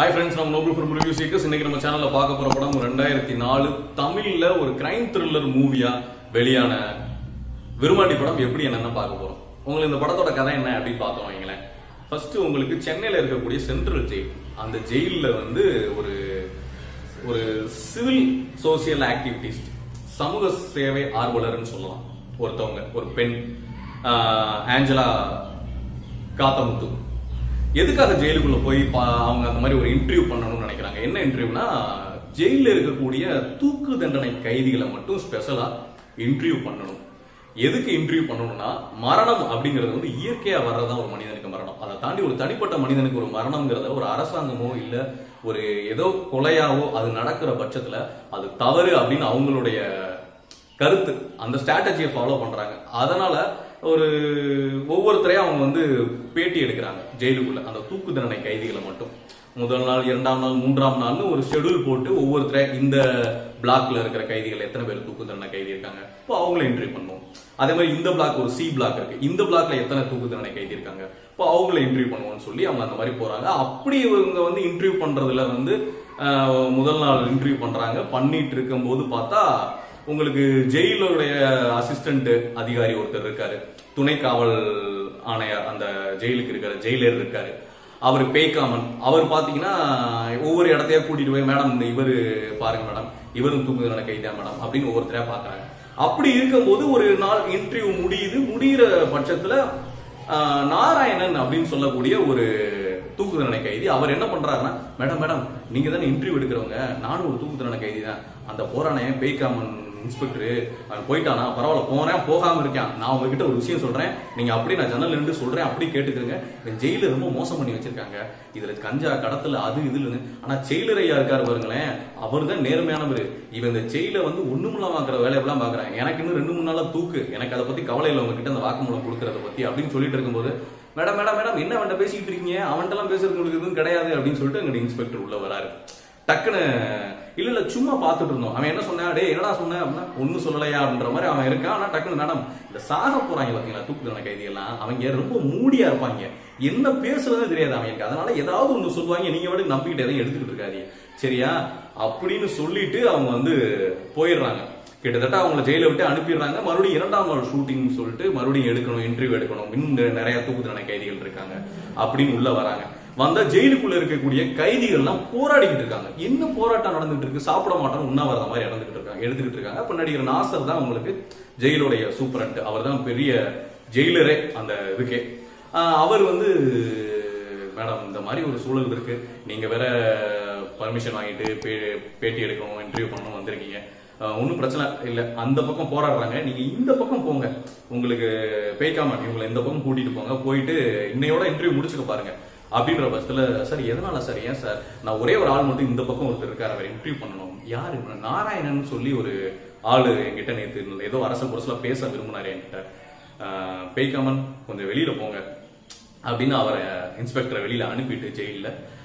Hi friends நம்ம noble film review seekers இன்னைக்கு நம்ம சேனல்ல பார்க்க போற படம் ரெண்டாயிரத்தி நாலு தமிழ்ல ஒரு கிரைம் த்ரில்லர் மூவியா வெளியான விருமாண்டி படம் எப்படி என்னன்னு பார்க்க போறோம் உங்களுக்கு இந்த படத்தோட கதை என்ன அப்படின்னு பார்த்தோம் வைங்களேன் ஃபர்ஸ்ட் உங்களுக்கு சென்னையில இருக்கக்கூடிய சென்ட்ரல் ஜெயில் அந்த ஜெயில்ல வந்து ஒரு ஒரு சிவில் சோசியல் ஆக்டிவிட்டிஸ்ட் சமூக சேவை ஆர்வலர்னு சொல்லலாம் ஒருத்தவங்க ஒரு பெண் ஆஹ், ஆஞ்சலா காத்தமுத்து எதுக்காக ஜெயிலுக்குள்ள போய் பா- அவங்க அந்த மாதிரி ஒரு இன்டர்வியூ பண்ணணும்னு நினைக்கிறாங்க என்ன இன்டர்வியூனா ஜெயில இருக்கக்கூடிய தூக்கு தண்டனை கைதிகளை மட்டும் ஸ்பெஷலா இன்டர்வியூ பண்ணணும் எதுக்கு இன்டர்வியூ பண்ணணும்னா மரணம் அப்படிங்கிறது வந்து இயற்கையா வர்றதா ஒரு மனிதனுக்கு மரணம் அதை தாண்டி ஒரு தனிப்பட்ட மனிதனுக்கு ஒரு மரணம்ங்கிறத ஒரு அரசாங்கமோ இல்ல ஒரு ஏதோ கொலையாவோ அது நடக்கிற பட்சத்துல அது தவறு அப்படின்னு அவங்களுடைய கருத்து அந்த ஸ்ட்ராட்டஜியை ஃபாலோ பண்றாங்க அதனால ஒரு ஒவ்வொருத்தரையும் அவங்க வந்து பேட்டி எடுக்கிறாங்க ஜெயிலுக்குள்ள அந்த தூக்கு தண்டனை கைதிகளை மட்டும் முதல் நாள் இரண்டாம் நாள் மூன்றாம் நாள்னு ஒரு ஷெட்யூல் போட்டு ஒவ்வொருத்தரை இந்த பிளாக்ல இருக்கிற கைதிகள் எத்தனை பேர் தூக்கு தண்டனை கைதி இருக்காங்க இப்போ அவங்கள இன்டர்வியூ பண்ணுவோம் அதே மாதிரி இந்த பிளாக் ஒரு சி பிளாக் இருக்கு இந்த பிளாக்ல எத்தனை தூக்கு தண்டனை கைதி இருக்காங்க இப்போ அவங்கள இன்டர்வியூ பண்ணுவோம்னு சொல்லி அவங்க அந்த மாதிரி போறாங்க அப்படி இவங்க வந்து இன்டர்வியூ பண்றதுல வந்து ஆஹ், முதல் நாள் இன்டர்வியூ பண்றாங்க பண்ணிட்டு இருக்கும்போது பார்த்தா உங்களுக்கு ஜெயிலுடைய அசிஸ்டன்ட் அதிகாரி ஒருத்தர் இருக்காரு துணை காவல் ஆணையர் அந்த ஜெயிலுக்கு இருக்காரு ஜெயிலர் இருக்காரு அவர் பேய்காமன் அவர் பாத்தீங்கன்னா ஒவ்வொரு இடத்தையா கூட்டிட்டு போய் மேடம் இந்த இவரு பாருங்க மேடம் இவரும் தூக்கு தண்டனை கைதா மேடம் அப்படின்னு ஒவ்வொருத்தரையா பாக்குறாங்க அப்படி இருக்கும்போது ஒரு நாள் இன்டர்வியூ முடியுது முடியிற பட்சத்துல ஆஹ், நாராயணன் அப்படின்னு சொல்லக்கூடிய ஒரு தூக்கு தண்டனை கைதி அவர் என்ன பண்றாருன்னா மேடம் மேடம் நீங்க தானே இன்டர்வியூ எடுக்கிறவங்க நானும் ஒரு தூக்கு தண்டனை கைதி தான் அந்த போறானே பேய்காமன் இன்ஸ்பெக்டர் அவன் போயிட்டானா பரவாயில்ல போறேன் போகாம இருக்கான் நான் உங்ககிட்ட ஒரு விஷயம் சொல்றேன் நீங்க அப்படி நான் ஜன்னல் நின்று சொல்றேன் அப்படி கேட்டுக்கிறங்க இந்த ஜெயில ரொம்ப மோசம் பண்ணி வச்சிருக்காங்க இதுல கஞ்சா கடத்தல அது இதுன்னு ஆனா ஜெயிலர் ஐயா இருக்காரு பாருங்களேன் அவர் தான் நேர்மையானவர் இவன் இந்த ஜெயில வந்து ஒண்ணுமில்லாமக்கிற வேலையெல்லாம் பாக்குறாங்க எனக்கு இன்னும் ரெண்டு மூணு நாளா தூக்கு எனக்கு அதை பத்தி கவலை இல்லை உங்ககிட்ட அந்த வாக்குமூலம் கொடுக்கறத பத்தி அப்படின்னு சொல்லிட்டு இருக்கும்போது மேடம் மேடம் மேடம் என்ன அவன்கிட்ட பேசிட்டு இருக்கீங்க அவன்கிட்ட எல்லாம் பேசுறது உங்களுக்கு எதுவும் கிடையாது அப்படின்னு சொல்லிட்டு எங்க இன்ஸ்பெக்டர் உள்ள வராரு டக்குன்னு இல்ல இல்ல சும்மா பார்த்துட்டு இருந்தோம் அவன் என்ன சொன்னா டேய் என்னடா சொன்ன அப்படின்னா ஒண்ணும் சொல்லலையா அப்படின்ற மாதிரி அவன் இருக்கான் ஆனா டக்குன்னு மேடம் இந்த சாக போறாங்க பாத்தீங்களா தூக்கு தண்டனை கைதி எல்லாம் அவங்க ரொம்ப மூடியா இருப்பாங்க என்ன பேசுறதே தெரியாது அவங்களுக்கு அதனால ஏதாவது ஒண்ணு சொல்லுவாங்க நீங்க விட நம்பிக்கிட்டு எதையும் எடுத்துக்கிட்டு இருக்காதீங்க சரியா அப்படின்னு சொல்லிட்டு அவங்க வந்து போயிடுறாங்க கிட்டத்தட்ட அவங்கள ஜெயில விட்டு அனுப்பிடுறாங்க மறுபடியும் இரண்டாம் நாள் ஷூட்டிங் சொல்லிட்டு மறுபடியும் எடுக்கணும் இன்டர்வியூ எடுக்கணும் இன்னும் நிறைய தூக்கு தண்டனை கைதிகள் இருக்காங்க அப்படின்னு உள்ள வராங்க வந்தா ஜெயிலுக்குள்ள இருக்கக்கூடிய கைதிகள் எல்லாம் போராடிக்கிட்டு இருக்காங்க என்ன போராட்டம் நடந்துட்டு இருக்கு சாப்பிட மாட்டோம் உண்ணாவிரத மாதிரி நடந்துகிட்டு இருக்காங்க எடுத்துக்கிட்டு இருக்காங்க அப்ப நடிகர் நாசர் தான் உங்களுக்கு ஜெயிலுடைய சூப்பரண்ட் அவர் தான் பெரிய ஜெயிலரே அந்த இதுக்கே ஆஹ் அவர் வந்து மேடம் இந்த மாதிரி ஒரு சூழல் இருக்கு நீங்க வேற பர்மிஷன் வாங்கிட்டு பே- பேட்டி எடுக்கணும் இன்டர்வியூ பண்ணணும் வந்திருக்கீங்க ஒன்றும் பிரச்சனை இல்லை அந்த பக்கம் போராடுறாங்க நீங்க இந்த பக்கம் போங்க உங்களுக்கு பேய்க்காம இவங்களை இந்த பக்கம் கூட்டிட்டு போங்க போயிட்டு இன்னையோட இன்டர்வியூ முடிச்சுக்க பாருங்க அப்படின்ற பட்சத்துல சார் எதனால சார் ஏன் சார் நான் ஒரே ஒரு ஆள் மட்டும் இந்த பக்கம் ஒருத்தர் இருக்காரு அவர் இன்டர்வியூ பண்ணணும் யாரு நாராயணன் சொல்லி ஒரு ஆளு என்கிட்ட நேத்து ஏதோ அரசல் புரசலா பேச விரும்பினாரு என்கிட்ட ஆஹ் பேய்க்காமன் கொஞ்சம் வெளியில போங்க அப்படின்னு அவரை இன்ஸ்பெக்டரை வெளியில அனுப்பிட்டு ஜெயில்ல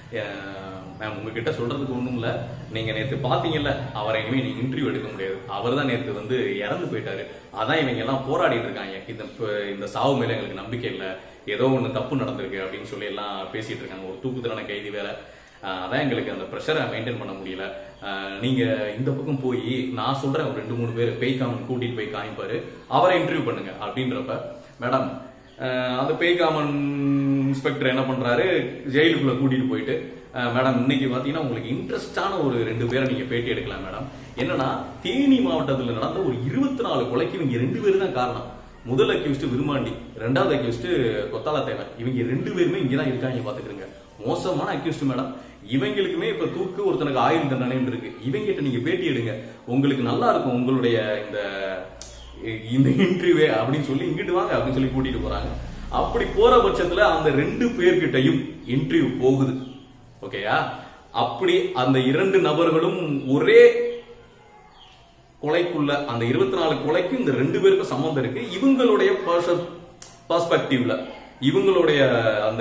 மேம் உங்ககிட்ட சொல்றதுக்கு ஒண்ணும் இல்ல நீங்க நேத்து பாத்தீங்கல்ல அவரை இனிமே நீங்க இன்டர்வியூ எடுக்க முடியாது அவர் தான் நேத்து வந்து இறந்து போயிட்டாரு அதான் இவங்க எல்லாம் போராடிட்டு இருக்காங்க இந்த ப- இந்த சாவு மேல எங்களுக்கு நம்பிக்கை இல்ல ஏதோ ஒண்ணு தப்பு நடந்திருக்கு அப்படின்னு சொல்லி எல்லாம் பேசிட்டு இருக்காங்க ஒரு தூக்கு தண்டனை கைதி வேற ஆஹ் அதான் எங்களுக்கு அந்த ப்ரெஷரை மெயின்டைன் பண்ண முடியல ஆஹ் நீங்க இந்த பக்கம் போய் நான் சொல்றேன் ஒரு ரெண்டு மூணு பேர் பேய்காமன் கூட்டிட்டு போய் காமிப்பாரு அவரை இன்டர்வியூ பண்ணுங்க அப்படின்றப்ப மேடம் ஆஹ் அந்த பேய்காமன் இன்ஸ்பெக்டர் என்ன பண்றாரு ஜெயிலுக்குள்ள கூட்டிட்டு போயிட்டு ஆஹ் மேடம் இன்னைக்கு பாத்தீங்கன்னா உங்களுக்கு இன்ட்ரெஸ்டான ஒரு ரெண்டு பேரை நீங்க பேட்டி எடுக்கலாம் மேடம் என்னன்னா தேனி மாவட்டத்துல நடந்த ஒரு இருபத்தி நாலு கொலைக்கு இவங்க ரெண்டு பேரும் தான் காரணம் முதல் அக்யூஸ்ட் விருமாண்டி ரெண்டாவது அக்யூஸ்ட் கொத்தால தேவர் இவங்க ரெண்டு பேருமே இங்கதான் இருக்காங்க பாத்துக்கிறீங்க மோசமான அக்யூஸ்ட் மேடம் இவங்களுக்குமே இப்ப தூக்கு ஒருத்தனுக்கு ஆயுள் தண்டனைன்னு இருக்கு இவங்கிட்ட நீங்க பேட்டி எடுங்க உங்களுக்கு நல்லா இருக்கும் உங்களுடைய இந்த இந்த இன்டர்வியூ அப்படின்னு சொல்லி இங்கிட்டு வாங்க அப்படின்னு சொல்லி கூட்டிட்டு போறாங்க அப்படி போற பட்சத்துல அந்த ரெண்டு பேர்கிட்டயும் இன்டர்வியூ போகுது ஓகேயா அப்படி அந்த இரண்டு நபர்களும் ஒரே கொலைக்குள்ள அந்த இருபத்தி நாலு கொலைக்கு இந்த ரெண்டு பேருக்கும் சம்மந்தம் இருக்கு இவங்களுடைய பர்ஸ்பெக்டிவ்ல இவங்களுடைய அந்த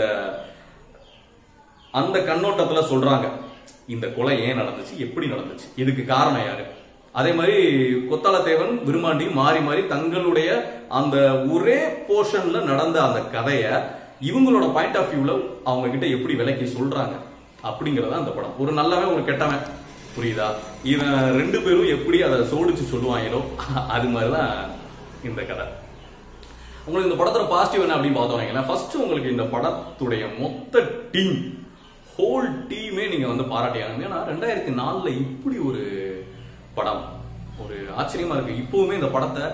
அந்த கண்ணோட்டத்துல சொல்றாங்க இந்த கொலை ஏன் நடந்துச்சு எப்படி நடந்துச்சு இதுக்கு காரணம் யாரு அதே மாதிரி கொத்தாலத்தேவன் விருமாண்டியும் மாறி மாறி தங்களுடைய அந்த ஒரே போர்ஷன்ல நடந்த அந்த கதைய இவங்களோட பாயிண்ட் ஆஃப் வியூல அவங்க கிட்ட எப்படி விலைக்கு சொல்றாங்க அப்படிங்கறதா அந்த படம் ஒரு நல்லவன் ஒரு கெட்டவன் புரியுதா இவன் ரெண்டு பேரும் எப்படி அதை சோடிச்சு சொல்லுவாங்களோ அது மாதிரிதான் இந்த கதை உங்களுக்கு இந்த படத்தோட பாசிட்டிவ் என்ன அப்படின்னு பார்த்தோம் ஃபர்ஸ்ட் உங்களுக்கு இந்த படத்துடைய மொத்த டீம் ஹோல் டீமே நீங்க வந்து பாராட்டியாங்க ஏன்னா ரெண்டாயிரத்தி நாலுல இப்படி ஒரு படம் ஒரு ஆச்சரியமா இருக்கு இப்பவுமே இந்த படத்தை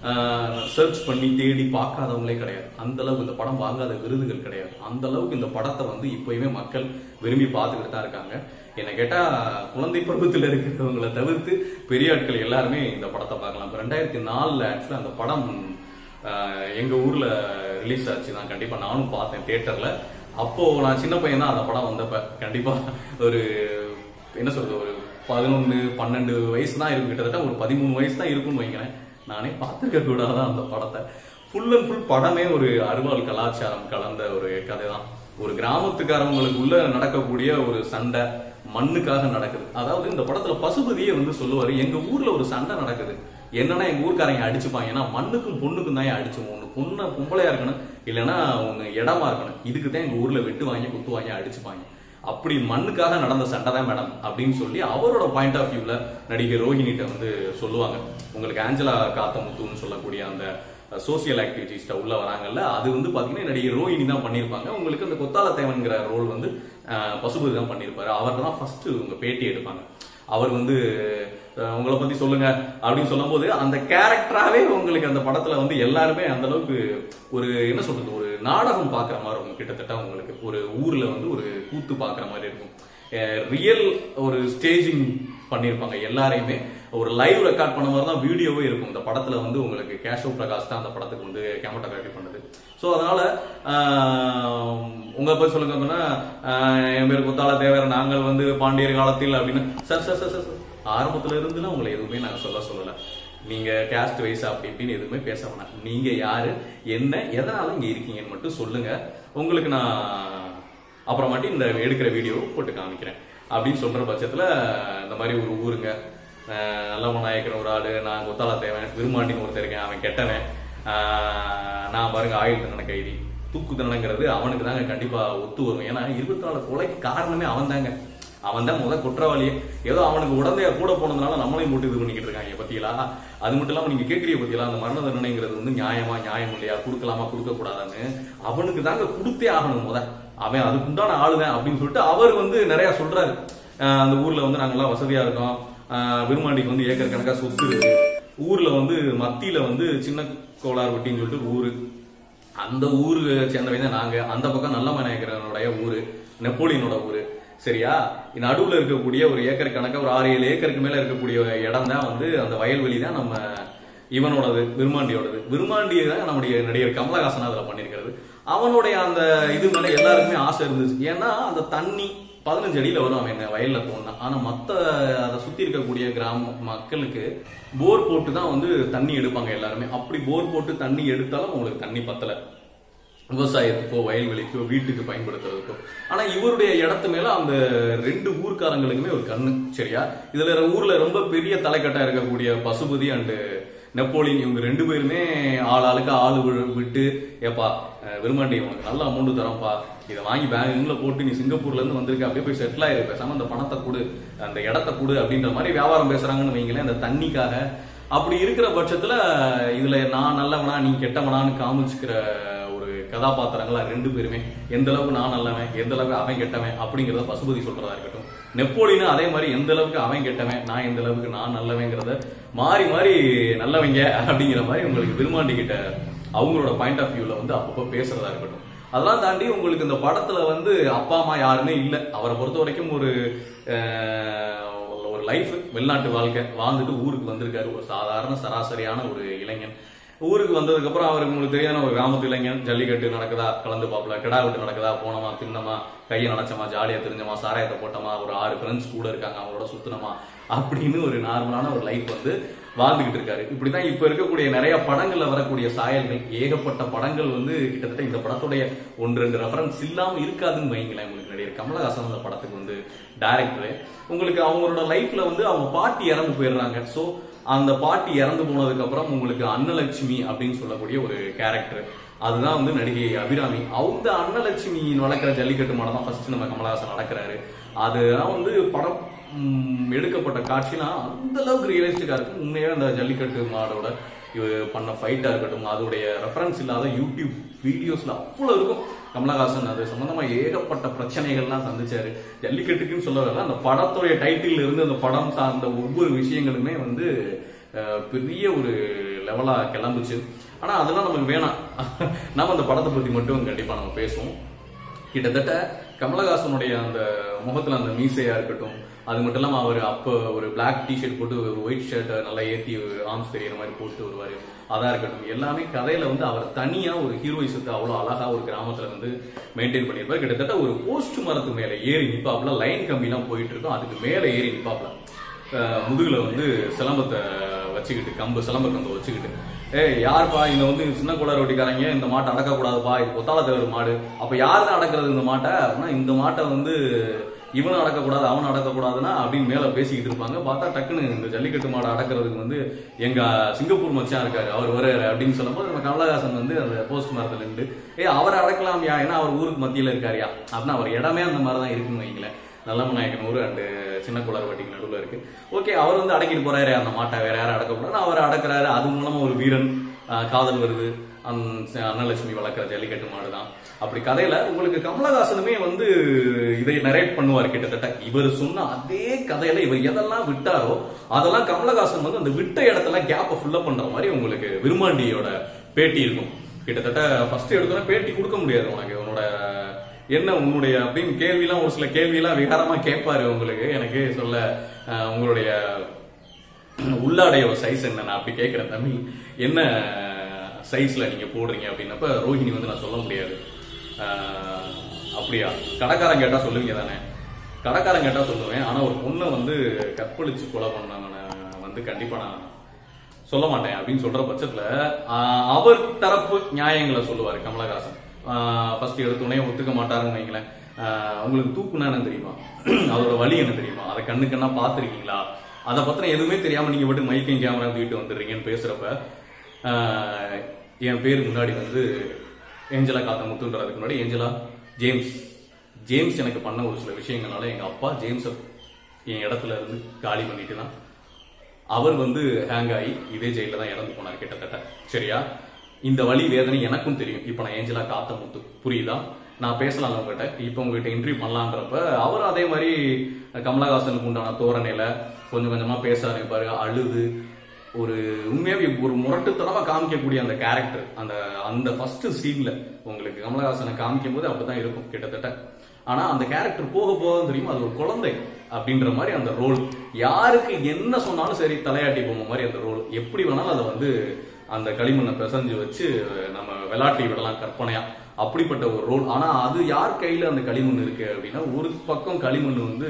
சர்ச் பண்ணி தேடி பார்க்காதவங்களே கிடையாது அந்த அளவுக்கு இந்த படம் வாங்காத விருதுகள் கிடையாது அந்த அளவுக்கு இந்த படத்தை வந்து இப்பயுமே மக்கள் விரும்பி பார்த்துக்கிட்டு தான் இருக்காங்க என்ன கேட்டா குழந்தை பருவத்தில் இருக்கிறவங்களை தவிர்த்து பெரிய ஆட்கள் எல்லாருமே இந்த படத்தை பார்க்கலாம் இப்போ ரெண்டாயிரத்தி நாலுல ஆக்சுவலா அந்த படம் ஆஹ், எங்க ஊர்ல ரிலீஸ் ஆச்சு நான் கண்டிப்பா நானும் பார்த்தேன் தியேட்டர்ல அப்போ நான் சின்ன பையன் தான் அந்த படம் வந்தப்ப கண்டிப்பா ஒரு என்ன சொல்றது ஒரு பதினொன்னு பன்னெண்டு வயசு தான் இருக்கும் கிட்டத்தட்ட ஒரு பதிமூணு வயசு தான் இருக்கும்னு வைங்களேன் நானே பார்த்துருக்க கூடாதான் அந்த படத்தை ஃபுல் அண்ட் ஃபுல் படமே ஒரு அறுவாள் கலாச்சாரம் கலந்த ஒரு கதை தான் ஒரு கிராமத்துக்காரவங்களுக்குள்ள நடக்கக்கூடிய ஒரு சண்டை மண்ணுக்காக நடக்குது அதாவது இந்த படத்துல பசுபதியே வந்து சொல்லுவாரு எங்க ஊர்ல ஒரு சண்டை நடக்குது என்னன்னா எங்க ஊர்க்காரங்க அடிச்சுப்பாங்க ஏன்னா மண்ணுக்கும் பொண்ணுக்கும் தான் அடிச்சு ஒண்ணு பொண்ணு பொம்பளையா இருக்கணும் இல்லைன்னா அவங்க இடமா இருக்கணும் இதுக்கு தான் எங்க ஊர்ல வெட்டு வாங்கி குத்து வாங்கி அடிச்சுப்பாங்க அப்படி மண்ணுக்காக நடந்த சண்டை தான் மேடம் அப்படின்னு சொல்லி அவரோட பாயிண்ட் ஆஃப் வியூல நடிகை ரோஹினிட்ட வந்து சொல்லுவாங்க உங்களுக்கு ஆஞ்சலா காத்தமுத்துன்னு சொல்லக்கூடிய அந்த சோசியல் ஆக்டிவிட்டிஸ்ட உள்ள வராங்கல்ல அது வந்து பாத்தீங்கன்னா நடிகை ரோஹினி தான் பண்ணியிருப்பாங்க உங்களுக்கு அந்த கொத்தால தேவன்கிற ரோல் வந்து அஹ், பசுபதி தான் பண்ணியிருப்பாரு அவர்தான் தான் ஃபர்ஸ்ட் உங்க பேட்டி எடுப்பாங்க அவர் வந்து அஹ், உங்களை பத்தி சொல்லுங்க அப்படின்னு சொல்லும்போது அந்த கேரக்டராவே உங்களுக்கு அந்த படத்துல வந்து எல்லாருமே அந்த அளவுக்கு ஒரு என்ன சொல்றது ஒரு நாடகம் பாக்குற மாதிரி இருக்கும் கிட்டத்தட்ட உங்களுக்கு ஒரு ஊர்ல வந்து ஒரு கூத்து பாக்குற மாதிரி இருக்கும் ரியல் ஒரு ஸ்டேஜிங் பண்ணியிருப்பாங்க எல்லாரையுமே ஒரு லைவ் ரெக்கார்ட் பண்ண மாதிரி தான் வீடியோவே இருக்கும் இந்த படத்துல வந்து உங்களுக்கு கேஷவ் பிரகாஷ் தான் அந்த படத்துக்கு வந்து கேமட்டோகிராஃபி பண்ணது ஸோ அதனால ஆஹ், உங்க பத்தி சொல்லுங்க அப்படின்னா, ஆஹ், என் பேர் குத்தால தேவர் நாங்கள் வந்து பாண்டியர் காலத்தில் அப்படின்னு sir sir sir sir sir. ஆரம்பத்துல இருந்துலாம் உங்களை எதுவுமே நாங்க சொல்ல சொல்லல நீங்க கேஸ்ட் வைஸ் அப்படி இப்படின்னு எதுவுமே பேச வேணாம் நீங்க யாரு என்ன எதனால இங்க இருக்கீங்கன்னு மட்டும் சொல்லுங்க உங்களுக்கு நான் அப்புறமாட்டி இந்த எடுக்கிற வீடியோ போட்டு காமிக்கிறேன் அப்படின்னு சொல்ற பட்சத்துல இந்த மாதிரி ஒரு ஊருங்க அஹ் நல்லவ நாயக்கர் ஒரு ஆளு நான் கொத்தால தேவன் விரும்மாண்டின்னு ஒருத்தர் இருக்கேன் அவன் கெட்டவன் அஹ் நான் பாருங்க ஆயுள் தண்டனை கைதி தூக்கு தண்டனைங்கிறது அவனுக்கு தாங்க கண்டிப்பா ஒத்து வரும் ஏன்னா இருபத்தி நாலு கொலைக்கு காரணமே அவன் தாங்க அவன் தான் முத குற்றவாளியே ஏதோ அவனுக்கு உடந்தையா கூட போனதுனால நம்மளையும் போட்டு இது பண்ணிக்கிட்டு இருக்காங்க பத்தியலா அது மட்டும் இல்லாம நீங்க கேக்குறீங்க பத்தியலா அந்த மரண தண்டனைங்கிறது வந்து நியாயமா நியாயம் இல்லையா கொடுக்கலாமா கொடுக்க கூடாதான்னு அவனுக்கு தாங்க கொடுத்தே ஆகணும் முத அவன் அதுக்கு உண்டான ஆளுதான் அப்படின்னு சொல்லிட்டு அவர் வந்து நிறைய சொல்றாரு அஹ் அந்த ஊர்ல வந்து நாங்கெல்லாம் வசதியா இருக்கோம் அஹ் விருமாண்டிக்கு வந்து ஏக்கர் கணக்கா சொத்து இருக்கு ஊர்ல வந்து மத்தியில வந்து சின்ன கோளார் வெட்டின்னு சொல்லிட்டு ஊரு அந்த ஊரு சேர்ந்தவங்க தான் நாங்க அந்த பக்கம் நல்ல விநாயகரனுடைய ஊரு நெப்போலியனோட ஊரு சரியா நடுவுல இருக்கக்கூடிய ஒரு ஏக்கர் கணக்கா ஒரு ஆறு ஏழு ஏக்கருக்கு மேல இருக்கக்கூடிய இடம் தான் வந்து அந்த வயல்வெளி தான் நம்ம இவனோடது விருமாண்டியோடது விருமாண்டி தான் நம்முடைய நடிகர் கமலஹாசன் அதுல பண்ணியிருக்கிறது அவனுடைய அந்த இது மேல எல்லாருக்குமே ஆசை இருந்துச்சு ஏன்னா அந்த தண்ணி பதினஞ்சு அடியில வரும் அவன் என்ன வயல்ல தோணுனா ஆனா மத்த அதை சுத்தி இருக்கக்கூடிய கிராம மக்களுக்கு போர் போட்டு தான் வந்து தண்ணி எடுப்பாங்க எல்லாருமே அப்படி போர் போட்டு தண்ணி எடுத்தாலும் அவங்களுக்கு தண்ணி பத்தல விவசாயத்துக்கோ வயல்வெளிக்கோ வீட்டுக்கு பயன்படுத்துறதுக்கோ ஆனா இவருடைய இடத்து மேல அந்த ரெண்டு ஊர்க்காரங்களுக்குமே ஒரு கண்ணு சரியா இதுல ஊர்ல ரொம்ப பெரிய தலைக்கட்டா இருக்கக்கூடிய பசுபதி அண்டு நெப்போலியன் இவங்க ரெண்டு பேருமே ஆள் ஆளுக்கு ஆளு வி- விட்டு ஏப்பா அஹ், விரும்மாண்டி உனக்கு நல்ல அமௌண்ட் தரோம்ப்பா இதை வாங்கி பேங்க்ல போட்டு நீ சிங்கப்பூர்ல இருந்து வந்திருக்க அப்படியே போய் செட்டில் ஆயிரு பேசாம அந்த பணத்தை கொடு அந்த இடத்த கொடு அப்படின்ற மாதிரி வியாபாரம் பேசுறாங்கன்னு வைங்களேன் அந்த தண்ணிக்காக அப்படி இருக்கிற பட்சத்துல இதுல நான் நல்லவனா நீ கெட்டவனான்னு காமிச்சுக்கிற ஒரு கதாபாத்திரங்களா ரெண்டு பேருமே எந்த அளவுக்கு நான் நல்லவன் எந்த அளவுக்கு அவன் கெட்டவன் அப்படிங்கறத பசுபதி சொல்றதா இருக்கட்டும் நெப்போலியனும் அதே மாதிரி எந்த அளவுக்கு அவன் கெட்டவன் நான் எந்த அளவுக்கு நான் நல்லவங்கிறத மாறி மாறி நல்லவங்க அப்படிங்கிற மாதிரி உங்களுக்கு விரும்மாண்டி கிட்ட அவங்களோட பாயிண்ட் ஆஃப் வியூல வந்து அப்பப்போ பேசுறதா இருக்கட்டும் அதெல்லாம் தாண்டி உங்களுக்கு இந்த படத்துல வந்து அப்பா அம்மா யாருமே இல்லை அவரை பொறுத்த வரைக்கும் ஒரு அஹ், ஒரு லைஃப் வெளிநாட்டு வாழ்க்கை வாழ்ந்துட்டு ஊருக்கு வந்திருக்காரு ஒரு சாதாரண சராசரியான ஒரு இளைஞன் ஊருக்கு வந்ததுக்கு அப்புறம் அவருக்கு உங்களுக்கு தெரியாத ஒரு கிராமத்து இளைஞன் ஜல்லிக்கட்டு நடக்குதா கலந்து பாப்பல கிடா வெட்டு நடக்குதா போனோமா தின்னமா கையை நினைச்சோமா ஜாலியா தெரிஞ்சோமா சாராயத்தை போட்டோமா ஒரு ஆறு ஃப்ரெண்ட்ஸ் கூட இருக்காங்க அவங்களோட சுத்தினோமா அப்படின்னு ஒரு நார்மலான ஒரு லைஃப் வந்து வாழ்ந்துகிட்டு இருக்காரு இப்படிதான் இப்ப இருக்கக்கூடிய நிறைய படங்கள்ல வரக்கூடிய சாயல்கள் ஏகப்பட்ட படங்கள் வந்து கிட்டத்தட்ட இந்த படத்துடைய ஒன்று ரெண்டு ரெஃபரன்ஸ் இல்லாம இருக்காதுன்னு வைங்களேன் உங்களுக்கு நடிகர் கமலஹாசன் அந்த படத்துக்கு வந்து டைரக்டர் உங்களுக்கு அவங்களோட லைஃப்ல வந்து அவங்க பாட்டி இறந்து போயிடுறாங்க சோ அந்த பாட்டி இறந்து போனதுக்கு அப்புறம் உங்களுக்கு அன்னலட்சுமி அப்படின்னு சொல்லக்கூடிய ஒரு கேரக்டர் அதுதான் வந்து நடிகை அபிராமி அவங்க அன்னலட்சுமி வளர்க்குற ஜல்லிக்கட்டு மாடம் தான் ஃபர்ஸ்ட் நம்ம கமலஹாசன் நடக்கிறாரு அதுதான் வந்து படம் ம், எடுக்கப்பட்ட காட்சிலாம் அந்த அளவுக்கு ரியலிஸ்டிக்கா இருக்கும் உண்மையாவே அந்த ஜல்லிக்கட்டு மாடோட இவர் பண்ண ஃபைட்டா இருக்கட்டும் அதோடைய ரெஃபரன்ஸ் இல்லாத யூடியூப் வீடியோஸ்ல அவ்வளவு இருக்கும் கமலஹாசன் அது சம்பந்தமா ஏகப்பட்ட பிரச்சனைகள்லாம் சந்திச்சாரு ஜல்லிக்கட்டுக்குன்னு சொல்ல வரல அந்த படத்துடைய டைட்டில் இருந்து அந்த படம் சார்ந்த ஒவ்வொரு விஷயங்களுமே வந்து அஹ், பெரிய ஒரு லெவலா கிளம்புச்சு ஆனா அதெல்லாம் நமக்கு வேணாம் நாம அந்த படத்தை பத்தி மட்டும் கண்டிப்பா நம்ம பேசுவோம் கிட்டத்தட்ட கமலஹாசனுடைய அந்த முகத்துல அந்த மீசையா இருக்கட்டும் அது மட்டும் இல்லாம அவர் அப்ப ஒரு Black டிஷர்ட் போட்டு ஒரு ஒயிட் ஷர்ட்டை நல்லா ஏத்தி ஆர்ம்ஸ் தெரியற மாதிரி போட்டு வருவாரு அதா இருக்கட்டும் எல்லாமே கதையில வந்து அவர் தனியா ஒரு ஹீரோயிசத்தை அவ்வளவு அழகா ஒரு கிராமத்துல வந்து மெயின்டைன் பண்ணியிருப்பார் கிட்டத்தட்ட ஒரு போஸ்ட் மரத்து மேல ஏறி நிப்பாப்ல லைன் கம்பி எல்லாம் போயிட்டு இருக்கும் அதுக்கு மேல ஏறி நிப்பாப்ல அஹ் முதுகுல வந்து சிலம்பத்தை வச்சுக்கிட்டு கம்பு சிலம்ப கம்பு வச்சுக்கிட்டு ஏய் யாருப்பா இங்க வந்து சின்ன குளர் ரொட்டிக்காரங்க இந்த மாட்டை அடக்க கூடாதுப்பா இது கொத்தால தேவர் மாடு அப்ப யார் தான் அடக்கிறது இந்த மாட்டை அப்படின்னா இந்த மாட்டை வந்து இவனும் அடக்கக்கூடாது அவன் அடக்கக்கூடாதுன்னா அப்படின்னு மேல பேசிக்கிட்டு இருப்பாங்க பார்த்தா டக்குன்னு இந்த ஜல்லிக்கட்டு மாடை அடக்கிறதுக்கு வந்து எங்க சிங்கப்பூர் மச்சான் இருக்காரு அவர் வர்றாரு அப்படின்னு சொல்லும்போது நம்ம கமலஹாசன் வந்து அந்த போஸ்ட் மரத்துல இருந்து ஏ அவரை அடக்கலாம்யா ஏன்னா அவர் ஊருக்கு மத்தியில இருக்காருயா அப்படின்னா அவர் இடமே அந்த மாதிரி தான் இருக்குன்னு வைங்களேன் நல்லம நாயக்கன் ஊர் அண்டு சின்ன குளர் வட்டிக்கு நடுவில் இருக்கு ஓகே அவர் வந்து அடக்கிட்டு போறாரு அந்த மாட்டை வேற யாரும் அடக்கக்கூடாது அவர் அடக்குறாரு அது மூலமா ஒரு வீரன் ஆஹ், காதல் வருது அந்த அன்னலட்சுமி வளர்க்குற ஜல்லிக்கட்டு மாடு தான் அப்படி கதையில உங்களுக்கு கமலஹாசனுமே வந்து இதை நரேட் பண்ணுவார் கிட்டத்தட்ட இவர் சொன்ன அதே கதையில இவர் எதெல்லாம் விட்டாரோ அதெல்லாம் கமலஹாசன் வந்து அந்த விட்ட இடத்துல கேப்பை ஃபுல்லப் பண்ற மாதிரி உங்களுக்கு விருமாண்டியோட பேட்டி இருக்கும் கிட்டத்தட்ட ஃபர்ஸ்ட் எடுத்தோன்னே பேட்டி கொடுக்க முடியாது உனக்கு உன்னோட என்ன உன்னுடைய அப்படின்னு கேள்விலாம் ஒரு சில கேள்வியெல்லாம் விகாரமா கேட்பாரு உங்களுக்கு எனக்கு சொல்ல அஹ், உங்களுடைய உள்ளாடையோட சைஸ் என்ன நான் அப்படி கேட்கிறேன் தமிழ் என்ன சைஸ்ல நீங்க போடுறீங்க அப்படின்னப்ப ரோஹிணி வந்து நான் சொல்ல முடியாது அஹ், அப்படியா கடைக்காரன் கேட்டா சொல்லுவீங்க தானே கடைக்காரன் கேட்டா சொல்லுவேன் ஆனா ஒரு பொண்ணை வந்து கற்பழிச்சு கொலை பண்ணவன வந்து கண்டிப்பா நான் சொல்ல மாட்டேன் அப்படின்னு சொல்ற பட்சத்துல ஆஹ், அவர் தரப்பு நியாயங்களை சொல்லுவாரு கமலஹாசன் ஃபர்ஸ்ட் எடுத்தோடனே ஒத்துக்க மாட்டாருன்னு வைங்களேன் ஆஹ், உங்களுக்கு தூக்குனா என்ன தெரியுமா அதோட வலி என்ன தெரியுமா அதை கண்ணு கண்ணா பாத்திருக்கீங்களா அதை பத்தின எதுவுமே தெரியாம நீங்க மட்டும் மைக்கையும் கேமரா தூக்கிட்டு வந்துடுறீங்கன்னு பேசுறப்ப ஆஹ், என் பேர் முன்னாடி வந்து ஏஞ்சலா காத்த முத்துன்றதுக்கு முன்னாடி ஏஞ்சலா ஜேம்ஸ் ஜேம்ஸ் எனக்கு பண்ண ஒரு சில விஷயங்களால எங்க அப்பா ஜேம்ஸை என் இடத்துல இருந்து காலி பண்ணிட்டு தான் அவர் வந்து ஹேங் ஆகி இதே ஜெயில தான் இறந்து போனார் கிட்டத்தட்ட சரியா இந்த வலி வேதனை எனக்கும் தெரியும் இப்போ நான் ஏஞ்சலா காத்த முத்து புரியுதா நான் பேசலாம் உங்ககிட்ட இப்போ உங்ககிட்ட இன்டர்வியூ பண்ணலான்றப்ப அவர் அதே மாதிரி கமலஹாசனுக்கு உண்டான தோரணையில கொஞ்சம் கொஞ்சமா பேச ஆரம்பிப்பாரு அழுது ஒரு உண்மையாவே ஒரு முரட்டுத்தனமா காமிக்கக்கூடிய அந்த கேரக்டர் அந்த அந்த ஃபர்ஸ்ட் சீன்ல உங்களுக்கு கமலஹாசனை காமிக்கும் போது அப்படிதான் இருக்கும் கிட்டத்தட்ட ஆனா அந்த கேரக்டர் போக போக தான் தெரியும் அது ஒரு குழந்தை அப்படின்ற மாதிரி அந்த ரோல் யாருக்கு என்ன சொன்னாலும் சரி தலையாட்டி பொம்மை மாதிரி அந்த ரோல் எப்படி வேணாலும் அதை வந்து அந்த களிமண்ணை பிசைஞ்சு வச்சு நம்ம விளாட்டி விடலாம் கற்பனையா அப்படிப்பட்ட ஒரு ரோல் ஆனா அது யார் கையில அந்த களிமண் இருக்கு அப்படின்னா ஒரு பக்கம் களிமண் வந்து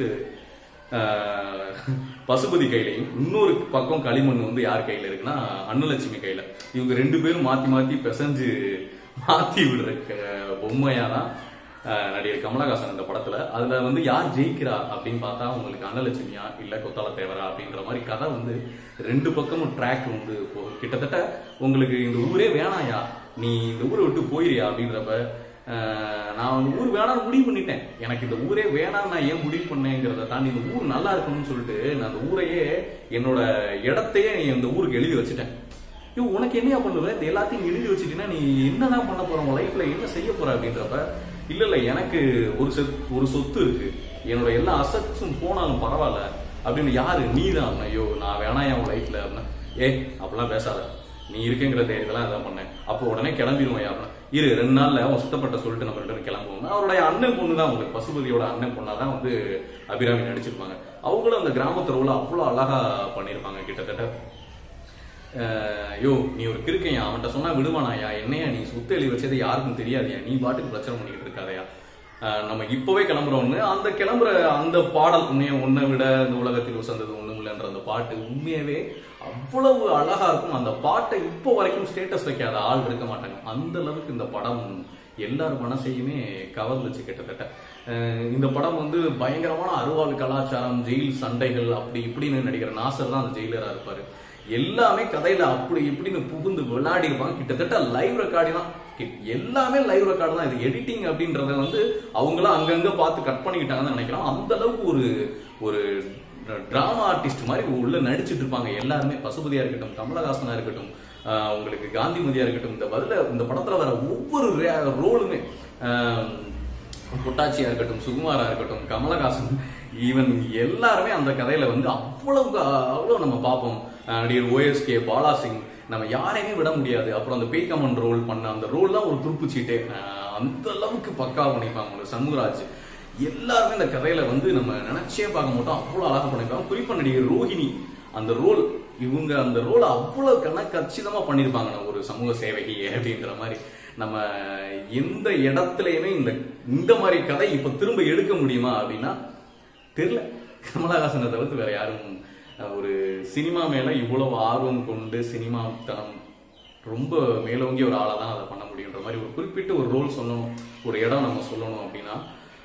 ஆஹ், பசுபதி கையிலையும் இன்னொரு பக்கம் களிமண் வந்து யார் கையில இருக்குன்னா அன்னலட்சுமி கையில இவங்க ரெண்டு பேரும் மாத்தி மாத்தி பிசைஞ்சு மாத்தி விடுற க- பொம்மையாதான் ஆஹ், நடிகர் கமலஹாசன் இந்த படத்துல அதுல வந்து யார் ஜெயிக்கிறா அப்படின்னு பார்த்தா உங்களுக்கு அன்னலட்சுமியா இல்ல கொத்தால தேவரா அப்படின்ற மாதிரி கதை வந்து ரெண்டு பக்கமும் ட்ராக் வந்து போகும் கிட்டத்தட்ட உங்களுக்கு இந்த ஊரே வேணாயா நீ இந்த ஊரை விட்டு போயிரியா அப்படின்றப்ப ஆஹ், நான் அந்த ஊர் வேணாம்னு முடிவு பண்ணிட்டேன் எனக்கு இந்த ஊரே வேணாம் நான் ஏன் முடிவு பண்ணேங்கிறத தாண்டி இந்த ஊர் நல்லா இருக்கணும்னு சொல்லிட்டு நான் அந்த ஊரையே என்னோட இடத்தையே இந்த ஊருக்கு எழுதி வச்சுட்டேன் ஐயோ உனக்கு என்னையா பண்ணுவ இந்த எல்லாத்தையும் எழுதி வச்சுட்டீங்கன்னா நீ என்னதான் பண்ண போற உன் லைஃப்ல என்ன செய்ய போற அப்படின்றப்ப இல்ல இல்ல எனக்கு ஒரு சொத் ஒரு சொத்து இருக்கு என்னோட எல்லா அசட்ஸும் போனாலும் பரவாயில்ல அப்படின்னு யாரு நீ தான் ஐயோ நான் வேணா என் லைஃப்ல அப்படின்னா ஏ அப்படிலாம் பேசாத நீ இருக்குங்கிற தைரியத்தெல்லாம் இதான் பண்ணேன் அப்போ உடனே கிளம்பிடுவோம் யாருன்னா இரு ரெண்டு நாள்ல அவன் சுத்தப்பட்ட சொல்லிட்டு நம்ம ரெண்டு பேரும் கிளம்புவோம் அவருடைய அண்ணன் பொண்ணு தான் உங்களுக்கு பசுபதியோட அண்ணன் பொண்ணா தான் வந்து அபிராமி நடிச்சிருப்பாங்க அவங்களும் அந்த கிராமத்து ரோல அவ்வளவு அழகா பண்ணியிருப்பாங்க கிட்டத்தட்ட அஹ் யோ நீ ஒரு கிறுக்கையா அவன்கிட்ட சொன்னா விடுவானாயா என்னையா நீ சுத்த எழுதி வச்சது யாருக்கும் தெரியாதியா நீ பாட்டுக்கு பிரச்சனை பண்ணிக்கிட்டு இருக்காதயா அஹ் நம்ம இப்பவே கிளம்புறோம்னு அந்த கிளம்புற அந்த பாடல் உண்மையை உன்னை விட இந்த உலகத்தில் வசந்தது ஒண்ணும் இல்லைன்ற அந்த பாட்டு உண்மையாவே அவ்வளவு அழகா இருக்கும் அந்த பாட்டை இப்போ வரைக்கும் ஸ்டேட்டஸ் வைக்காத ஆள் இருக்க மாட்டாங்க அந்த அளவுக்கு இந்த படம் எல்லார் மனசையுமே கவர்ந்துச்சு கிட்டத்தட்ட அஹ் இந்த படம் வந்து பயங்கரமான அருவாள் கலாச்சாரம் ஜெயில் சண்டைகள் அப்படி இப்படின்னு நடிக்கிற நாசர் தான் அந்த ஜெயிலரா இருப்பாரு எல்லாமே கதையில அப்படி இப்படின்னு புகுந்து விளையாடி இருப்பாங்க கிட்டத்தட்ட லைவ் ரெக்கார்டி தான் எல்லாமே லைவ் ரெக்கார்டு தான் இது எடிட்டிங் அப்படின்றத வந்து அவங்களாம் அங்கங்க பார்த்து கட் பண்ணிக்கிட்டாங்கன்னு நினைக்கிறோம் அந்த அளவுக்கு ஒரு ஒரு டிராமா ஆர்டிஸ்ட் மாதிரி உள்ள நடிச்சிட்டு இருப்பாங்க எல்லாருமே பசுபதியா இருக்கட்டும் கமலஹாசனா இருக்கட்டும் ஆஹ் உங்களுக்கு காந்திமதியா இருக்கட்டும் இந்த பதில இந்த படத்துல வர ஒவ்வொரு ரோலுமே பொட்டாச்சியா இருக்கட்டும் சுகுமாரா இருக்கட்டும் கமலஹாசன் ஈவன் எல்லாருமே அந்த கதையில வந்து அவ்வளவு அவ்வளவு நம்ம பார்ப்போம் அஹ் நடிகர் ஓஎஸ்கே பாலாசிங் நம்ம யாரையுமே விட முடியாது அப்புறம் அந்த பேய்கமன் ரோல் பண்ண அந்த ரோல் தான் ஒரு துருப்பு சீட்டே அஹ் அந்த அளவுக்கு பக்கா பண்ணிப்பாங்க ஒரு சண்முகராஜ் எல்லாருமே இந்த கதையில வந்து நம்ம நினைச்சே பார்க்க மாட்டோம் அவ்வளவு அழகா பண்ணிருப்பாங்க குறிப்பா நடிகர் ரோஹிணி அந்த ரோல் இவங்க அந்த ரோல் அவ்வளவு கணக்கச்சிதமா பண்ணிருப்பாங்க நம்ம ஒரு சமூக சேவகி அப்படிங்கிற மாதிரி நம்ம எந்த இடத்துலயுமே இந்த இந்த மாதிரி கதை இப்ப திரும்ப எடுக்க முடியுமா அப்படின்னா தெரியல கமலஹாசனை தவிர்த்து வேற யாரும் அஹ், ஒரு சினிமா மேல இவ்வளவு ஆர்வம் கொண்டு சினிமா தனம் ரொம்ப மேலோங்கிய ஒரு ஆளா தான் அதை பண்ண முடியுன்ற மாதிரி ஒரு குறிப்பிட்ட ஒரு ரோல் சொல்லணும் ஒரு இடம் நம்ம சொல்லணும் அப்படின்னா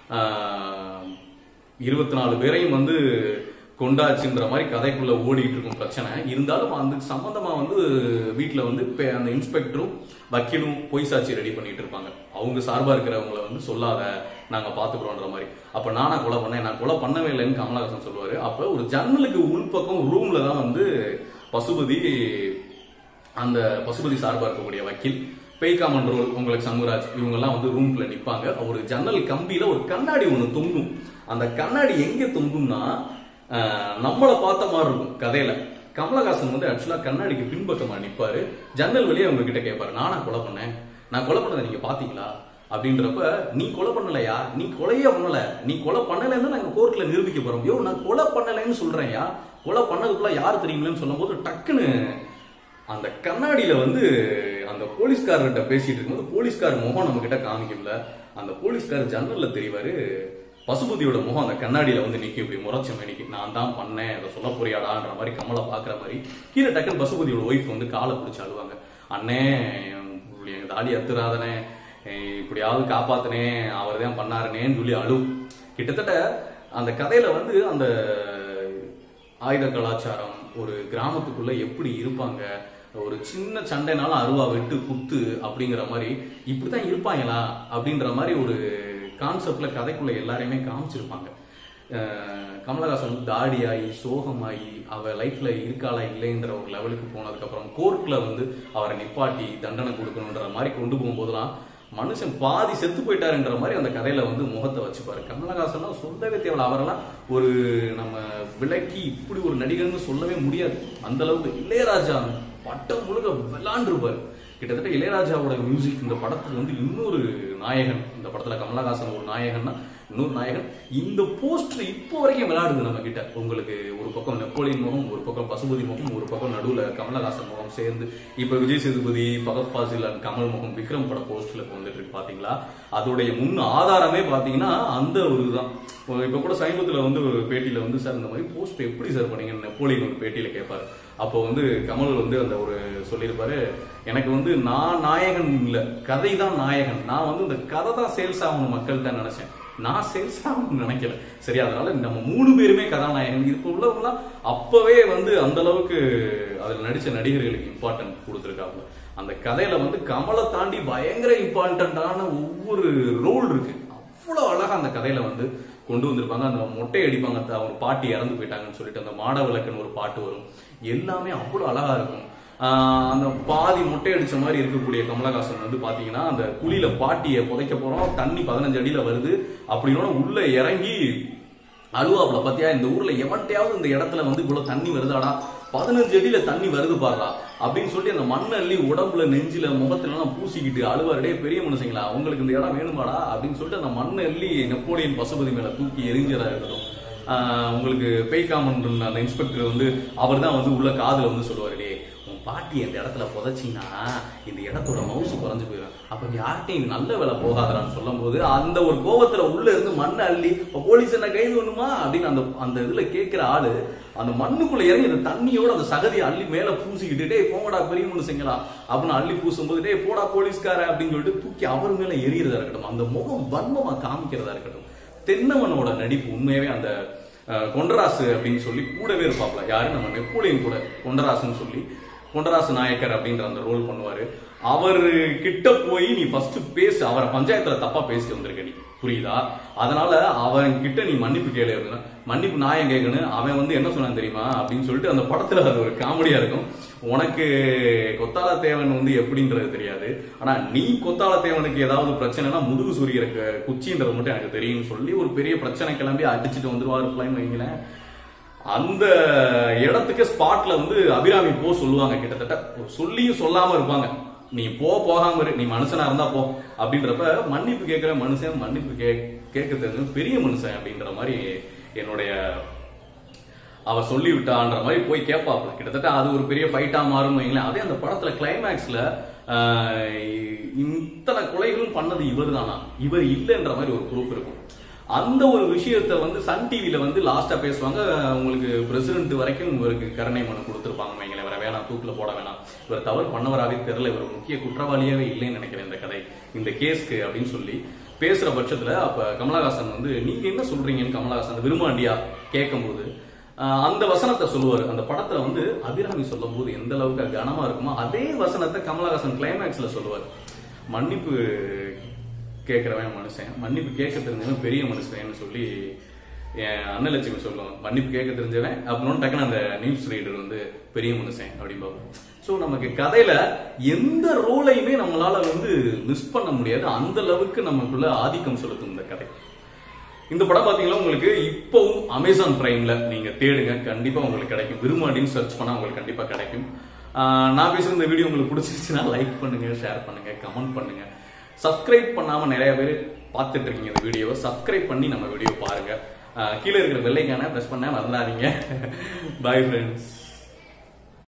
இருபத்தி நாலு பேரையும் வந்து கொண்டாச்சுன்ற மாதிரி கதைக்குள்ள ஓடிட்டு இருக்கும் பிரச்சனை இருந்தாலும் அந்த சம்பந்தமா வந்து வீட்டுல வந்து பே- அந்த இன்ஸ்பெக்டரும் வக்கீலும் பொய் சாட்சி ரெடி பண்ணிட்டு இருப்பாங்க அவங்க சார்பா இருக்கிறவங்கள வந்து சொல்லாத நாங்க பாத்துக்கிறோன்ற மாதிரி அப்ப நானா கொலை பண்ணேன் நான் கொலை பண்ணவே இல்லைன்னு கமலஹாசன் சொல்லுவாரு அப்ப ஒரு ஜன்னலுக்கு உள்பக்கம் ரூம்ல தான் வந்து பசுபதி அந்த பசுபதி சார்பா இருக்கக்கூடிய வக்கீல் பேய்காமன் ரோல் உங்களுக்கு சண்முகராஜ் இவங்க எல்லாம் வந்து ரூம்ல நிப்பாங்க ஒரு ஜன்னல் கம்பியில ஒரு கண்ணாடி ஒண்ணு தொங்கும் அந்த கண்ணாடி எங்க தொங்கும்னா ஆஹ், நம்மள பார்த்த மாதிரி இருக்கும் கதையில கமலஹாசன் வந்து ஆக்சுவலா கண்ணாடிக்கு பின்பக்கமா நிப்பாரு ஜன்னல் வழியா அவங்க கிட்ட கேட்பாரு நானா கொலை பண்ணேன் நான் கொலை பண்ணதை நீங்க பாத்தீங்களா அப்படின்றப்ப நீ கொலை பண்ணலையா நீ கொலையே பண்ணல நீ கொலை பண்ணலைன்னு நாங்க கோர்ட்ல நிரூபிக்க போறோம் யோ நான் கொலை பண்ணலைன்னு சொல்றேன்யா கொலை பண்ணதுக்குள்ள யார் தெரியுங்களேன்னு சொல்லும்போது டக்குன்னு அந்த கண்ணாடியில வந்து அந்த போலீஸ்காரர்கிட்ட பேசிட்டு இருக்கும்போது போலீஸ்கார் முகம் நம்ம கிட்ட காமிக்கல அந்த போலீஸ்கார் ஜன்னல்ல தெரியவாரு பசுபதியோட முகம் அந்த கண்ணாடியில வந்து நிக்கும் இப்படி முறைச்ச மேனிக்கு நான் தான் பண்ணேன் அதை சொல்ல போறியாடான்ற மாதிரி கமலை பாக்குற மாதிரி கீழே டக்குன்னு பசுபதியோட ஒய்ஃப் வந்து காலை பிடிச்சு அழுவாங்க அண்ணே என் தாடி அத்துறாதனே இப்படியாவது காப்பாத்தனே அவர் தான் பண்ணாருனேன்னு சொல்லி அழு கிட்டத்தட்ட அந்த கதையில வந்து அந்த ஆயுத கலாச்சாரம் ஒரு கிராமத்துக்குள்ள எப்படி இருப்பாங்க ஒரு சின்ன சண்டைனால அருவா வெட்டு குத்து அப்படிங்கிற மாதிரி இப்படிதான் இருப்பாங்களா அப்படின்ற மாதிரி ஒரு கான்செப்ட்ல கதைக்குள்ள எல்லாரையுமே காமிச்சிருப்பாங்க அஹ் கமலஹாசன் வந்து தாடியாகி சோகமாகி அவ லைஃப்ல இருக்காளா இல்லைன்ற ஒரு லெவலுக்கு போனதுக்கு அப்புறம் கோர்ட்ல வந்து அவரை நிப்பாட்டி தண்டனை கொடுக்கணுன்ற மாதிரி கொண்டு போகும்போதெல்லாம் மனுஷன் பாதி செத்து போயிட்டாருன்ற மாதிரி அந்த கதையில வந்து முகத்தை வச்சுப்பாரு கமலஹாசன் சொல்லவே தேவையில்ல அவரெல்லாம் ஒரு நம்ம விளக்கி இப்படி ஒரு நடிகர்னு சொல்லவே முடியாது அந்த அளவுக்கு இளையராஜா பட்டம் முழுக்க விளாண்டுருப்பாரு கிட்டத்தட்ட இளையராஜாவோட மியூசிக் இந்த படத்துக்கு வந்து இன்னொரு நாயகன் இந்த படத்துல கமலஹாசன் ஒரு நாயகன்னா இன்னொரு நாயகன் இந்த போஸ்டர் இப்போ வரைக்கும் விளையாடுது நம்ம கிட்ட உங்களுக்கு ஒரு பக்கம் நெப்போலியன் முகம் ஒரு பக்கம் பசுபதி முகம் ஒரு பக்கம் நடுவுல கமலஹாசன் முகம் சேர்ந்து இப்ப விஜய் சேதுபதி பகத் ஃபாசில் அண்ட் கமல் முகம் விக்ரம் பட போஸ்டர்ல இப்ப வந்துட்டு இருக்கு பாத்தீங்களா அதோடைய முன் ஆதாரமே பாத்தீங்கன்னா அந்த ஒரு இதுதான் இப்ப கூட சமீபத்துல வந்து ஒரு பேட்டியில வந்து சார் இந்த மாதிரி போஸ்ட் எப்படி சார் பண்ணீங்க நெப்போலியன் ஒரு பேட்டியில கேட்பாரு அப்போ வந்து கமல் வந்து அந்த ஒரு சொல்லியிருப்பாரு எனக்கு வந்து நான் நாயகன் இல்ல கதை தான் நாயகன் நான் வந்து இந்த கதை தான் சேல்ஸ் ஆகணும் மக்கள்கிட்ட நினைச்சேன் நான் சேல்ஸ் ஆகணும்னு நினைக்கல சரி அதனால நம்ம மூணு பேருமே கதாநாயகன் இப்போ உள்ளவங்கலாம் அப்பவே வந்து அந்த அளவுக்கு அதுல நடிச்ச நடிகர்களுக்கு இம்பார்ட்டன்ட் கொடுத்துருக்காங்க அந்த கதையில வந்து கமலை தாண்டி பயங்கர இம்பார்ட்டன்டான ஒவ்வொரு ரோல் இருக்கு அவ்வளவு அழகா அந்த கதையில வந்து கொண்டு வந்திருப்பாங்க அந்த மொட்டை அடிப்பாங்க த- ஒரு பாட்டி இறந்து போயிட்டாங்கன்னு சொல்லிட்டு அந்த மாட விளக்குன்னு ஒரு பாட்டு வரும் எல்லாமே அவ்வளவு அழகா இருக்கும் ஆஹ் அந்த பாதி மொட்டை அடிச்ச மாதிரி இருக்கக்கூடிய கமலஹாசன் வந்து பாத்தீங்கன்னா அந்த குழியில பாட்டியை புதைக்க போறோம் தண்ணி பதினஞ்சு அடியில வருது அப்படின்னா உள்ள இறங்கி அழுவாப்புல பாத்தியா இந்த ஊர்ல எவன்ட்டையாவது இந்த இடத்துல வந்து இவ்வளவு தண்ணி வருதாடா பதினஞ்சு அடியில தண்ணி வருது பாடுறா அப்படின்னு சொல்லி அந்த மண்ணை அள்ளி உடம்புல நெஞ்சில முகத்துல எல்லாம் பூசிக்கிட்டு அழுவாருடே பெரிய மனுஷங்களா உங்களுக்கு இந்த இடம் வேணுமாடா அப்படின்னு சொல்லிட்டு அந்த மண்ணை அள்ளி நெப்போலியன் பசுபதி மேல தூக்கி எரிஞ்சதா இருக்கட்டும் ஆஹ் உங்களுக்கு பேய்காமன் அந்த இன்ஸ்பெக்டர் வந்து அவர் தான் வந்து உள்ள காதுல வந்து சொல்லுவாரு டே உன் பாட்டி இந்த இடத்துல புதைச்சின்னா இந்த இடத்தோட மவுசு குறைஞ்சு போயிடும் அப்ப யார்கிட்டையும் இது நல்ல வேலை போகாதடான்னு சொல்லும் போது அந்த ஒரு கோவத்துல உள்ள இருந்து மண்ணை அள்ளி இப்ப போலீஸ் என்ன கைது பண்ணுமா அப்படின்னு அந்த அந்த இதுல கேட்கிற ஆளு அந்த மண்ணுக்குள்ள இறங்கி அந்த தண்ணியோட அந்த சகதியை அள்ளி மேல பூசிக்கிட்டு டேய் போங்கடா பெரிய மனுஷங்களா அப்படின்னு அள்ளி பூசும்போது டேய் போடா போலீஸ்கார அப்படின்னு சொல்லிட்டு தூக்கி அவர் மேல எரியறதா இருக்கட்டும் அந்த முகம் வன்மமா காமிக்கிறதா இருக்கட்டும் தென்னவனோட நடிப்பு உண்மையாவே அந்த அஹ், கொண்டராசு அப்படின்னு சொல்லி கூடவே இருப்பாப்ல யாரு நம்ம நெப்போலியன் கூட கொண்டராசுன்னு சொல்லி பொண்டராசு நாயக்கர் அப்படின்ற அந்த ரோல் பண்ணுவாரு அவர் கிட்ட போய் நீ ஃபர்ஸ்ட் பேசு அவரை பஞ்சாயத்துல தப்பா பேசி வந்திருக்க நீ புரியுதா அதனால அவன் கிட்ட நீ மன்னிப்பு கேளு அப்படின்னா மன்னிப்பு நான் ஏன் கேட்கணும் அவன் வந்து என்ன சொன்னான் தெரியுமா அப்படின்னு சொல்லிட்டு அந்த படத்துல அது ஒரு காமெடியா இருக்கும் உனக்கு கொத்தால தேவன் வந்து எப்படின்றது தெரியாது ஆனா நீ கொத்தால தேவனுக்கு ஏதாவது பிரச்சனைனா முதுகு சூரியற க- குச்சின்றது மட்டும் எனக்கு தெரியும்னு சொல்லி ஒரு பெரிய பிரச்சனை கிளம்பி அடிச்சுட்டு வந்துருவாரு பிள்ளைன்னு வைங்களேன் அந்த இடத்துக்கு ஸ்பாட்ல வந்து அபிராமி போ சொல்லுவாங்க கிட்டத்தட்ட சொல்லியும் சொல்லாம இருப்பாங்க நீ போ போகாம இரு நீ மனுஷனா இருந்தா போ அப்படின்றப்ப மன்னிப்பு கேட்கிற மனுஷன் மன்னிப்பு கே கேட்க தெரிஞ்ச பெரிய மனுஷன் அப்படின்ற மாதிரி என்னுடைய அவ சொல்லி விட்டான்ற மாதிரி போய் கேட்பாப்ல கிட்டத்தட்ட அது ஒரு பெரிய ஃபைட்டா மாறும் வைங்களேன் அதே அந்த படத்துல கிளைமேக்ஸ்ல இத்தனை கொலைகளும் பண்ணது இவர் தானா இவர் இல்லைன்ற மாதிரி ஒரு ப்ரூஃப் இருக்கும் அந்த ஒரு விஷயத்த வந்து சன் டிவில வந்து லாஸ்டா பேசுவாங்க உங்களுக்கு பிரசிடென்ட் வரைக்கும் இவருக்கு கருணை மனு கொடுத்துருப்பாங்க வைங்களேன் இவரை வேணாம் தூக்குல போட வேணாம் இவர் தவறு பண்ணவராகவே தெரியல இவர் முக்கிய குற்றவாளியாவே இல்லைன்னு நினைக்கிறேன் இந்த கதை இந்த கேஸ்க்கு அப்படின்னு சொல்லி பேசுற பட்சத்துல அப்ப கமலஹாசன் வந்து நீங்க என்ன சொல்றீங்கன்னு கமலஹாசன் விரும்பாண்டியா கேட்கும்போது ஆஹ் அந்த வசனத்தை சொல்லுவாரு அந்த படத்துல வந்து அபிராமி சொல்லும் போது எந்த அளவுக்கு கனமா இருக்குமோ அதே வசனத்தை கமலஹாசன் கிளைமேக்ஸ்ல சொல்லுவார் மன்னிப்பு கேட்கிறவன் மனுஷன் மன்னிப்பு கேட்க தெரிஞ்சவன் பெரிய மனுஷன் சொல்லி என் அன்னலட்சுமி சொல்லுவாங்க மன்னிப்பு கேட்க தெரிஞ்சவன் அப்படின்னு டக்குன்னு அந்த நியூஸ் ரீடர் வந்து பெரிய மனுஷன் அப்படிம்பாங்க ஸோ நமக்கு கதையில எந்த ரோலையுமே நம்மளால வந்து மிஸ் பண்ண முடியாது அந்த அளவுக்கு நமக்குள்ள ஆதிக்கம் செலுத்தும் இந்த கதை இந்த படம் பாத்தீங்கன்னா உங்களுக்கு இப்பவும் அமேசான் பிரைம்ல நீங்க தேடுங்க கண்டிப்பா உங்களுக்கு கிடைக்கும் விரும்பாண்டின்னு சர்ச் பண்ணா உங்களுக்கு கண்டிப்பா கிடைக்கும் ஆஹ் நான் பேசுற இந்த வீடியோ உங்களுக்கு பிடிச்சிருச்சுன்னா லைக் பண்ணுங்க ஷேர் பண்ணுங்க கமெண்ட் பண்ணுங்க சப்ஸ்கிரைப் பண்ணாம நிறைய பேர் பார்த்துட்டு இருக்கீங்க இந்த வீடியோவை சப்ஸ்கிரைப் பண்ணி நம்ம வீடியோ பாருங்க ஆஹ் கீழே இருக்கிற வெள்ளைக்கான ப்ரெஸ் பண்ண மறந்துடாதீங்க பாய் ஃப்ரெண்ட்ஸ்